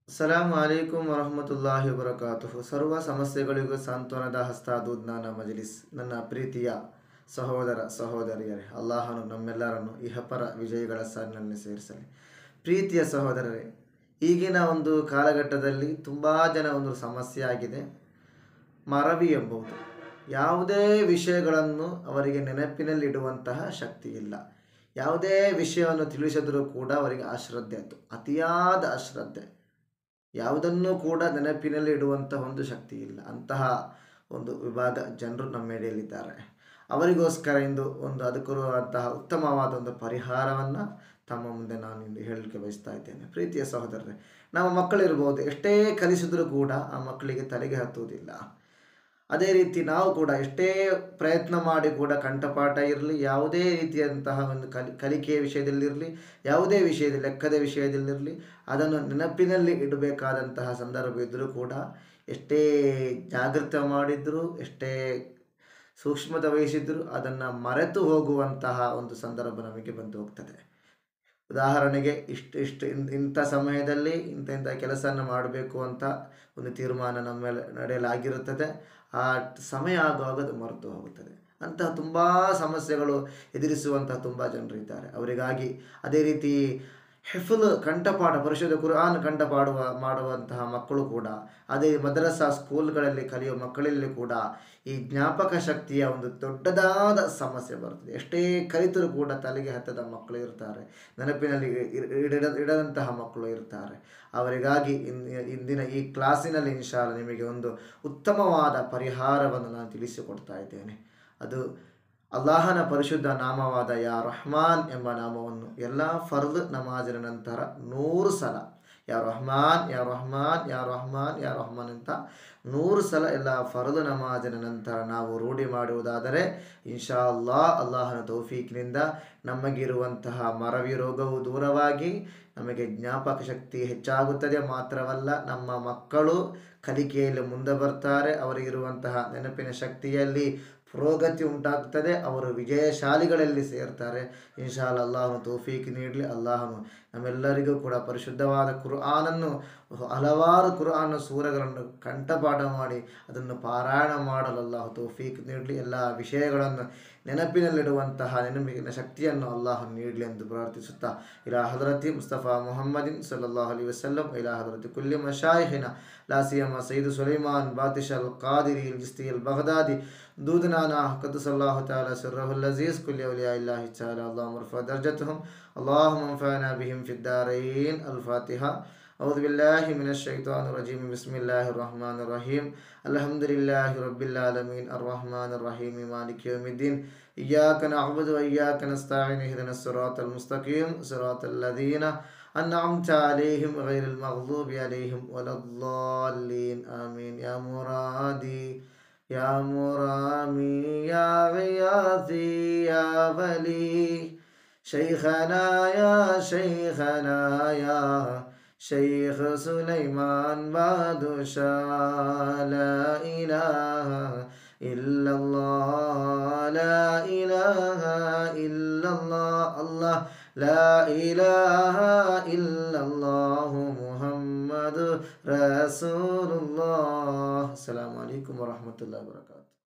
ಸಲಾಂ ಅಲೈಕುಂ ವರಹಮತುಲ್ಲಾಹಿ ವಬರಕಾತುಹು ಸರ್ವ ಸಮಸ್ಯೆಗಳಿಗೂ ಸಾಂತ್ವನದ ಹಸ್ತಾದು ಜ್ಞಾನ ಮಜಲಿಸ್ ನನ್ನ ಪ್ರೀತಿಯ ಸಹೋದರ ಸಹೋದರಿಯರೇ ಅಲ್ಲಾಹನು ನಮ್ಮೆಲ್ಲರನ್ನು ಇಹಪರ ವಿಜಯಗಳ ಸಾಲಿನಲ್ಲಿ ಸೇರಿಸಲಿ ಪ್ರೀತಿಯ ಸಹೋದರರೇ ಈಗಿನ ಒಂದು ಕಾಲಘಟ್ಟದಲ್ಲಿ ತುಂಬ ಜನ ಒಂದು ಸಮಸ್ಯೆ ಆಗಿದೆ ಮರವಿ ಎಂಬುದು ಯಾವುದೇ ವಿಷಯಗಳನ್ನು ಅವರಿಗೆ ನೆನಪಿನಲ್ಲಿಡುವಂತಹ ಶಕ್ತಿ ಇಲ್ಲ ಯಾವುದೇ ವಿಷಯವನ್ನು ತಿಳಿಸಿದರೂ ಕೂಡ ಅವರಿಗೆ ಅಶ್ರದ್ಧೆ ಅದು ಅತಿಯಾದ ಅಶ್ರದ್ಧೆ ಯಾವುದನ್ನೂ ಕೂಡ ನೆನಪಿನಲ್ಲಿ ಇಡುವಂತಹ ಒಂದು ಶಕ್ತಿ ಇಲ್ಲ ಅಂತಹ ಒಂದು ವಿಭಾಗ ಜನರು ನಮ್ಮ ಎಡೆಯಲ್ಲಿದ್ದಾರೆ ಅವರಿಗೋಸ್ಕರ ಇಂದು ಒಂದು ಅದಕ್ಕಿರುವಂತಹ ಉತ್ತಮವಾದ ಒಂದು ಪರಿಹಾರವನ್ನು ತಮ್ಮ ಮುಂದೆ ನಾನು ಇಂದು ಹೇಳಲಿಕ್ಕೆ ಬಯಸ್ತಾ ಇದ್ದೇನೆ ಪ್ರೀತಿಯ ಸಹೋದರರೇ ನಮ್ಮ ಮಕ್ಕಳಿರ್ಬೋದು ಎಷ್ಟೇ ಕಲಿಸಿದರೂ ಕೂಡ ಆ ಮಕ್ಕಳಿಗೆ ತಲೆಗೆ ಹತ್ತುವುದಿಲ್ಲ ಅದೇ ರೀತಿ ನಾವು ಕೂಡ ಎಷ್ಟೇ ಪ್ರಯತ್ನ ಮಾಡಿ ಕೂಡ ಕಂಠಪಾಠ ಇರಲಿ ಯಾವುದೇ ರೀತಿಯಂತಹ ಒಂದು ಕಲಿ ಕಲಿಕೆಯ ವಿಷಯದಲ್ಲಿರಲಿ ಯಾವುದೇ ವಿಷಯದಲ್ಲಿ ಲೆಕ್ಕದ ವಿಷಯದಲ್ಲಿರಲಿ ಅದನ್ನು ನೆನಪಿನಲ್ಲಿ ಇಡಬೇಕಾದಂತಹ ಸಂದರ್ಭ ಇದ್ದರೂ ಕೂಡ ಎಷ್ಟೇ ಜಾಗೃತ ಮಾಡಿದರೂ ಎಷ್ಟೇ ಸೂಕ್ಷ್ಮತೆ ವಹಿಸಿದರೂ ಅದನ್ನು ಮರೆತು ಹೋಗುವಂತಹ ಒಂದು ಸಂದರ್ಭ ನಮಗೆ ಬಂದು ಹೋಗ್ತದೆ ಉದಾಹರಣೆಗೆ ಇಷ್ಟು ಇಷ್ಟು ಇಂಥ ಸಮಯದಲ್ಲಿ ಇಂಥ ಇಂಥ ಕೆಲಸವನ್ನು ಮಾಡಬೇಕು ಅಂತ ಒಂದು ತೀರ್ಮಾನ ನಮ್ಮ ಮೇಲೆ ನಡೆಯಲಾಗಿರುತ್ತದೆ ಆ ಸಮಯ ಆಗುವಾಗ ಅದು ಮರೆತು ಹೋಗುತ್ತದೆ ಅಂತಹ ತುಂಬ ಸಮಸ್ಯೆಗಳು ಎದುರಿಸುವಂತಹ ತುಂಬ ಜನರಿದ್ದಾರೆ ಅವರಿಗಾಗಿ ಅದೇ ರೀತಿ ಹೆಫುಲ್ ಕಂಠಪಾಠ ಪರಿಶುದ್ಧ ಕುರಾನ್ ಕಂಠಪಾಡುವ ಮಾಡುವಂತಹ ಮಕ್ಕಳು ಕೂಡ ಅದೇ ಮದ್ರಸಾ ಸ್ಕೂಲ್ಗಳಲ್ಲಿ ಕಲಿಯುವ ಮಕ್ಕಳಲ್ಲಿ ಕೂಡ ಈ ಜ್ಞಾಪಕ ಶಕ್ತಿಯ ಒಂದು ದೊಡ್ಡದಾದ ಸಮಸ್ಯೆ ಬರ್ತದೆ ಎಷ್ಟೇ ಕಲಿತರೂ ಕೂಡ ತಲೆಗೆ ಹತ್ತದ ಮಕ್ಕಳು ಇರ್ತಾರೆ ನೆನಪಿನಲ್ಲಿ ಇಡ ಇಡದಂತಹ ಮಕ್ಕಳು ಇರ್ತಾರೆ ಅವರಿಗಾಗಿ ಇಂದಿನ ಈ ಕ್ಲಾಸಿನಲ್ಲಿ ಇನ್ಶಾಲ್ಲ ನಿಮಗೆ ಒಂದು ಉತ್ತಮವಾದ ಪರಿಹಾರವನ್ನು ನಾನು ತಿಳಿಸಿಕೊಡ್ತಾ ಇದ್ದೇನೆ ಅದು ಅಲ್ಲಾಹನ ಪರಿಶುದ್ಧ ನಾಮವಾದ ಯಾ ರಹ್ಮಾನ್ ಎಂಬ ನಾಮವನ್ನು ಎಲ್ಲ ಫರ್ದ್ ನಮಾಜಿನ ನಂತರ ನೂರು ಸಲ ಯಾ ರಹ್ಮಾನ್ ಯಾ ರಹ್ಮಾನ್ ಯಾ ರಹ್ಮಾನ್ ಯಾ ರಹ್ಮಾನ್ ಅಂತ ನೂರು ಸಲ ಎಲ್ಲ ಫರ್ದ್ ನಮಾಜಿನ ನಂತರ ನಾವು ರೂಢಿ ಮಾಡುವುದಾದರೆ ಇನ್ಶಾ ಅಲ್ಲಾ ಅಲ್ಲಾಹನ ತೌಫೀಕ್ನಿಂದ ನಮಗಿರುವಂತಹ ಮರವಿ ರೋಗವು ದೂರವಾಗಿ ನಮಗೆ ಜ್ಞಾಪಕ ಶಕ್ತಿ ಹೆಚ್ಚಾಗುತ್ತದೆ ಮಾತ್ರವಲ್ಲ ನಮ್ಮ ಮಕ್ಕಳು ಕಲಿಕೆಯಲ್ಲಿ ಮುಂದೆ ಬರ್ತಾರೆ ಅವರಿಗಿರುವಂತಹ ನೆನಪಿನ ಶಕ್ತಿಯಲ್ಲಿ ಪುರೋಗತಿ ಉಂಟಾಗ್ತದೆ ಅವರು ವಿಜಯಶಾಲಿಗಳಲ್ಲಿ ಸೇರ್ತಾರೆ ಇನ್ಶಾಲ್ ಅಲ್ಲಾಹನು ತೌಫೀಕ್ ನೀಡಲಿ ಅಲ್ಲಾಹನು ನಮ್ಮೆಲ್ಲರಿಗೂ ಕೂಡ ಪರಿಶುದ್ಧವಾದ ಕುರ್ಆನನ್ನು ಹಲವಾರು ಕುರ್ಆನ್ ಸೂರಗಳನ್ನು ಕಂಠಪಾಠ ಮಾಡಿ ಅದನ್ನು ಪಾರಾಯಣ ಮಾಡಲು ಅಲ್ಲಾಹು ತೌಫೀಕ್ ನೀಡಲಿ ಎಲ್ಲ ವಿಷಯಗಳನ್ನು ನೆನಪಿನಲ್ಲಿಡುವಂತಹ ನೆನಪಿನ ಶಕ್ತಿಯನ್ನು ಅಲ್ಲಾಹ್ ನೀಡಲಿ ಎಂದು ಪ್ರಾರ್ಥಿಸುತ್ತಾ ಇಲಾ ಹಜರತಿ ಮುಸ್ತಫಾ ಮುಹಮ್ಮದಿನ್ ಸಲ್ಲಲ್ಲಾಹು ಅಲಿ ವಸಲ್ಲಂ ಇಲಾ ಹಜರತಿ ಕುಲ್ಲಿ ಮಶಾಯಿಹಿನ ಲಾಸಿಯಮ ಸೈದು ಸುಲೈಮಾನ್ ಬಾತಿಶ್ ಅಲ್ ಕಾದಿರಿ ಜಿಸ್ತಿ ಅಲ್ ಬಗದಾದಿ دودنا قدس الله تعالى سره اللذيذ كل أولياء الله تعالى اللهم ارفع درجتهم اللهم انفعنا بهم في الدارين الفاتحة أعوذ بالله من الشيطان الرجيم بسم الله الرحمن الرحيم الحمد لله رب العالمين الرحمن الرحيم مالك يوم الدين إياك نعبد وإياك نستعين اهدنا الصراط المستقيم صراط الذين أنعمت عليهم غير المغضوب عليهم ولا الضالين آمين يا مرادي يا مرامي يا غياثي يا ولي شيخنا يا شيخنا يا شيخ سليمان بادشاه لا إله إلا الله لا إله إلا الله الله لا إله إلا الله محمد رسول الله السلام عليكم ورحمة الله وبركاته